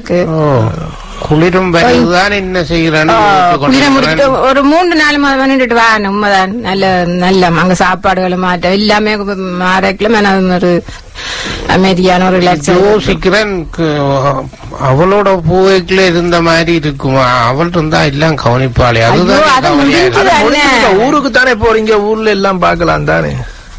இருக்கு ஓ குளிரும் வருதுதான் என்ன செய்யறான்னு ஆ, யோசிச்சு குளிர முடிச்சுட்டு கொண்டிருக்கிறேன். ஒரு மூன்று நாலு மாதம் பண்ணிட்டு வா உண்மைதான் நல்ல நல்ல அங்க சாப்பாடுகள் மாற்றம் எல்லாமே மாறக்கல ஒரு அமைதியான ஒரு ரிலாக்ஸ் யோசிக்கிறேன் கு- அவளோட பூவைக்குள்ள இருந்த மாதிரி இருக்குமா அவள் இருந்தா எல்லாம் கவனிப்பாளே ஐயோ, அது அதுதான் முடிஞ்சு கவனியா- தானே. முடிஞ்சுட்டா, ஊருக்கு தானே போறீங்க ஊர்ல எல்லாம் பார்க்கலாம் தானே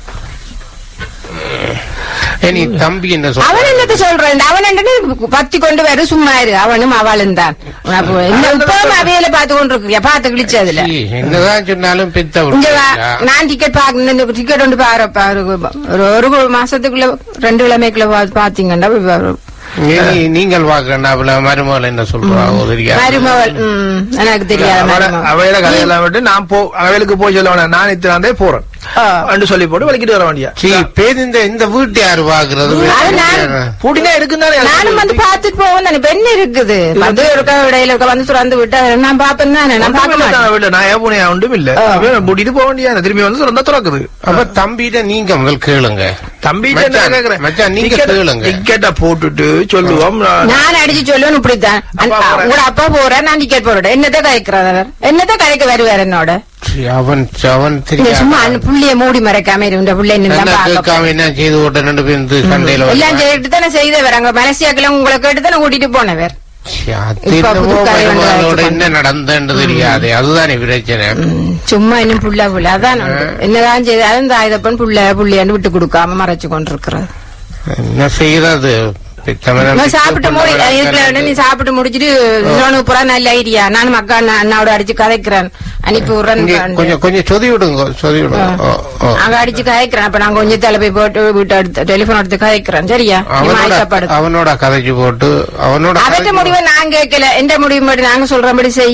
இனி தம்பி என்ன அவன் சொல்ற என்னத்த சொல்றேன் அவன் என்ன பத்தி கொண்டு வர சும்மா இரு அவனும் அவளும் தான் அப்போ என்ன இப்பவும் அவையில பார்த்து கொண்டு இருக்கியா பார்த்து கிழிச்சு அதுல சீ, என்னதான் சொன்னாலும் பெத்த இங்க வா, நான் டிக்கெட் பாக்கணும் டிக்கெட் ஒன்று பாரு பாரு ஒரு ஒரு மாசத்துக்குள்ள ரெண்டு கிழமைக்குள்ள பா- பாத்தீங்கன்னா வரும். நீங்கள் பாக்குறா மருமகள் என்ன சொல்றா தெரியா மருமகள் ம், எனக்கு தெரியாது அவள- மருமகள். அவையில கதையெல்லாம் விட்டு நான் போ அவைகளுக்கு போய் சொல்ல வேணாம் நான் இத்தனாந்தே போறேன் ஆ. என்று சொல்லி போட்டு வலிக்கிட்டு வர வேண்டியா சீ பேர் இந்த இந்த வீட்டு யாரு பாக்குறது அது நான் பூட்டினா இருக்குன்னு தானே நானும் வந்து பாத்துட்டு போவோம் தானே பெண் இருக்குது வந்து இருக்க இடையில இருக்க வந்து சுரந்து விட்டு அதை நான் பாப்பேன் தானே நான் பார்க்க மாட்டேன் வீட்டுல நான் ஏன் போனேன் ஒன்றும் இல்ல ஆ. அப்படியே பூட்டிட்டு போக வேண்டியா திரும்பி வந்து திறந்தா திறக்குது அப்ப தம்பிட்ட நீங்க முதல் கேளுங்க தம்பி மச்சான், மச்சான், நீங்க கேளுங்க. டிக்கெட்டை போட்டுட்டு சொல்லுவோம் நான் நான் அடிச்சு சொல்லுவேன் இப்படித்தான் அப்பா போறேன். உங்களோட அப்பா போறேன் நான் டிக்கெட் போறேன் என்னத்த கதைக்கிறார் அவர் என்னத்த கதைக்க வருவார் என்னோட சீ, அவன் அவன் நீங்க தெரியா சும்மா அந்த புள்ளைய மூடி மறைக்காம இருந்த புள்ளை நல்லா என்ன பார்க்க கேட்காம என்ன செய்து ஓட்ட ரெண்டு பேரும் இந்த சண்டையில எல்லாம் வருவாங்க. கேட்டு தானே செய்தவர் அங்க மனசியாக்கல உங்களை கேட்டு தானே கூட்டிட்டு போனவர் சீ, அது இப்ப என்னமோ புது கதை ஒன்று மருமகளோட வச்சுக்கொண்டு. என்ன நடந்தேன்னு தெரியாது அதுதானே பிரச்சனை ம், சும்மா இன்னும் புள்ள புள்ள அதான் உண்டு. என்னதான் செய்தாலும் தாயுதப்பன் புள்ள புள்ளையான்னு விட்டு கொடுக்காம மறைச்சு கொண்டிருக்கிறது என்ன செய்யறது பித்தமனம் நான் சாப்பிட்டு மூடி பித்தப்பட இருக்கல நீ சாப்பிட்டு முடிச்சிட்டு சோனுக்கு புறா நல்ல ஐடியா நானும் அக்கா அண்ணா- அண்ணாவோட அடிச்சு கதைக்கிறேன் அனுப்பி இங்கே விடுறேன் கொஞ்சம் கொஞ்சம் சொதி விடுங்க சொதி விடுங்க ஓ, ஓ. அங்க அடிச்சு கதைக்கிறேன் அப்ப நான் கொஞ்சம் தலை போய் போட்டு வீட்டு எடுத்து டெலிபோன் எடுத்து கதைக்கிறேன் சரியா நீ அவனோட மாய்க்கப்படுது அவனோட கதைச்சு போட்டு அவனோட அவற்ற கதைச்சு முடிவை நான் கேட்கல எந்த முடிவு மட்டும் நாங்க சொல்றபடி செய்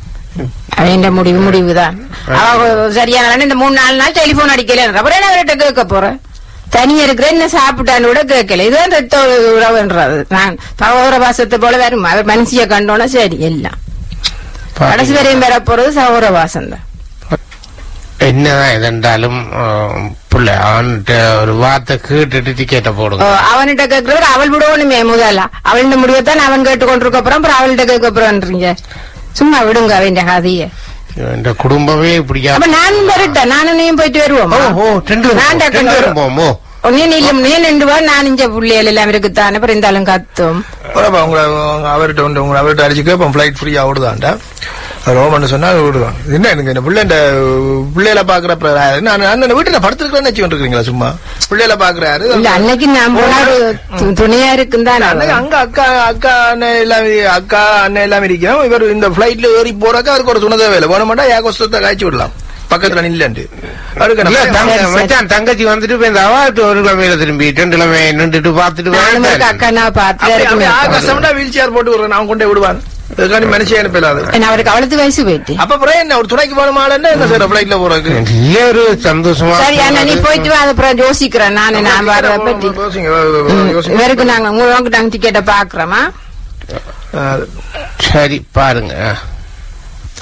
அவன் முடிவு முடிவுதான் அவ சரியான இந்த மூணு நாலு நாள் டெலிபோன் அடிக்கல அப்புறம் என்ன அவர்கிட்ட கேட்க போறேன் தனியா இருக்கிற என்ன சாப்பிட்டான்னு கூட கேட்கல இதுதான் ரத்த உறவுன்றது நான் சகோதர பாசத்தை போல வரும் அவர் மனசிய கண்டோன்னா சரி எல்லாம் கடைசி பாருங்க. வரையும் பெற போறது சகோதர வாசம் தான் என்னதான் எதென்றாலும் புள்ள அவன்கிட்ட ஒரு வார்த்தை கேட்டுட்டு டிக்கெட்டை போடுங்க அவன்கிட்ட கேட்கிறவர் அவள் விடணுமே முதல்ல அவள்கிட்ட முடிவைத்தான் அவன் கேட்டு கொண்டிருக்க அப்புறம் அப்புறம் அவள்கிட்ட கேட்க போறேன்றீங்க சும்மா விடுங்க அவன் கதையை இந்த குடும்பமே இப்படியா அப்ப நானும் வரட்டேன் நானும் நீயும் போயிட்டு வருவோம் ஓ ஓ ரெண்டு பேரும் நான் போ, டக்குனு ரெண்டு பேரும் போமோ நீ நில்லும் நீ நின்று வா நான் இங்க புள்ளியல் எல்லாம் இருக்குத்தானே அப்புறம் இருந்தாலும் கத்தும் அப்புறம் உங்களை உங்க அவர்கிட்ட வந்து உங்களை அவர்கிட்ட அடிச்சு கேட்போம் ஃபிளைட் ஃப்ரீயா ஓடுதான்டா ரோமன் சொன்னா விடுவான் என்ன எனக்கு இந்த பிள்ளை இந்த பிள்ளையில பாக்குறப்ப நான் அண்ணன் வீட்டுல படுத்துருக்கேன்னு வச்சு இருக்கீங்களா சும்மா பிள்ளையில பாக்குறாரு இல்ல அன்னைக்கு நான் போனா ஒரு து- துணையா இருக்கும் அன்னைக்கு அங்க அக்கா அக்கா அண்ணன் எல்லாம் அக்கா அண்ணன் எல்லாம் இருக்கிறோம் இவர் இந்த பிளைட்ல ஏறி போறக்க அவருக்கு ஒரு துணை தேவையில்லை போன மாட்டா ஏகோஸ்தத்தை காய்ச்சி விடலாம் பக்கத்துல நில்லண்டு அவருக்கு இல்ல நம்ம- தங்க- சரி, சரி. மச்சான் தங்கச்சி வந்துட்டு இப்ப இந்த அவாட்டு ஒரு கிழமையில திரும்பி ரெண்டு கிழமை நின்றுட்டு பாத்துட்டு நானும் இருக்க வரேன். அக்கா நான் பார்த்து அப்படி- அப்படி இருக்குமே ஆகாசம்னா வீல் சேர் போட்டு விடுறேன் நான் கொண்டே விடுவான் இதுக்காண்டி மனுஷன் அனுப்பலாது என்ன அவருக்கு அவ்வளவு வயசு போயிட்டு அப்ப அப்புறம் என்ன ஒரு துணைக்கு வேணுமாலன்னா என்ன சார் பிளைட்ல போறதுக்கு இல்ல ஒரு சந்தோஷமா சரி அண்ணா நீ போயிட்டு வா அதை அப்புறம் யோசிக்கிறேன் நானு நான் வர பற்றி யோசிங்க, ம், யோசிங்க. இவருக்கு நாங்க உங்களுக்கு நாங்க டிக்கெட்டை பாக்குறோமா ஆ, சரி பாருங்க